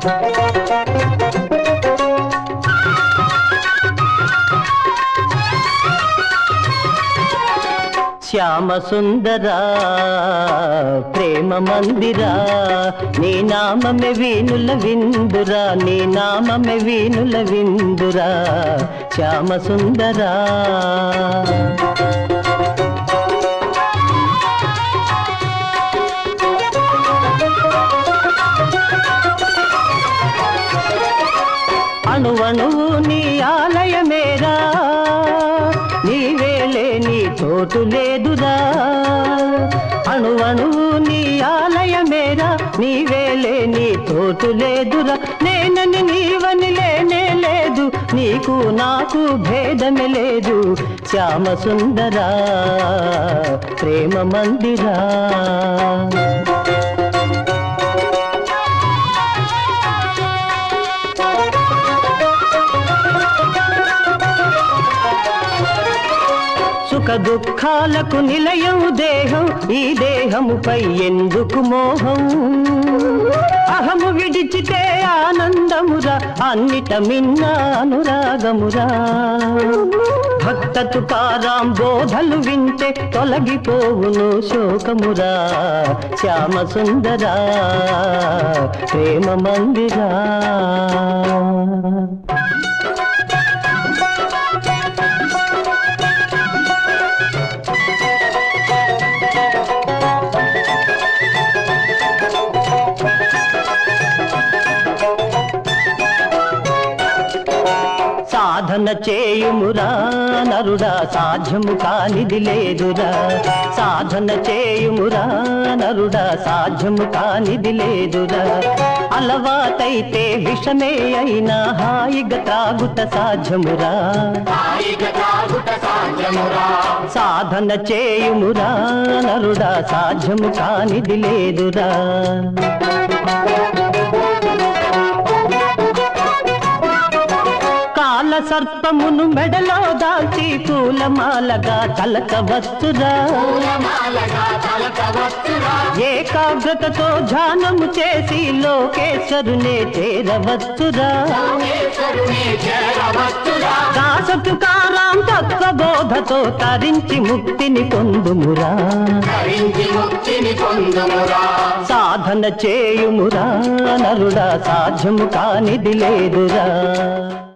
శ్యామ సుందరా ప్రేమ మందిరా నీ నామమే వీనుల విందురా నీ నామమే వీనుల విందురా శ్యామ సుందరా అణువణువు నీ ఆలయమేరా నీవేలే నీ తోటు లేదురా అణువణువు నీ ఆలయమేరా నీవేలే నీ తోటు లేదురా నేనని నీవని లేనే లేదు నీకు నాకు భేదమే లేదు శ్యామ సుందరా ప్రేమ మందిరా సుఖ దుఃఖాలకు నిలయం దేహం ఈ దేహముపై ఎందుకు మోహం అహము విడిచితే ఆనందమురా అన్నిట మిన్న అనురాగమురా భక్త తుకారాం బోధలు వింటే తొలగిపోవును శోకమురా శ్యామ సుందరా ప్రేమ మందిరా సాధన చేయుమురా నరుడా సాధ్యము కానిది లేదురా సాధన చేయుమురా నరుడా సాధ్యము కానిది లేదురా అలవాటైతే విషమే అయినా హాయిగా త్రాగుట సాధ్యమురా హాయిగా తాగుట సాధ్యమురా సాధన చేయుమురా నరుడా సాధ్యము కానిది లేదురా కాల సర్పమును మెడలో దాల్చి పూలమాలగా తలకవచ్చురా పూలమాలగా తలకవచ్చురా ఏకాగ్రతతో ధ్యానము చేసి లోకేశ్వరునే చేరవచ్చురా లోకేశ్వరుని చేరవచ్చురా దాసతుకారాం తత్వబోధతో తరించి ముక్తిని పొందుమురా ధరించి ముక్తిని పొందుమురా సాధన చేయుమురా నరుడా సాధ్యము కానిది లేదురా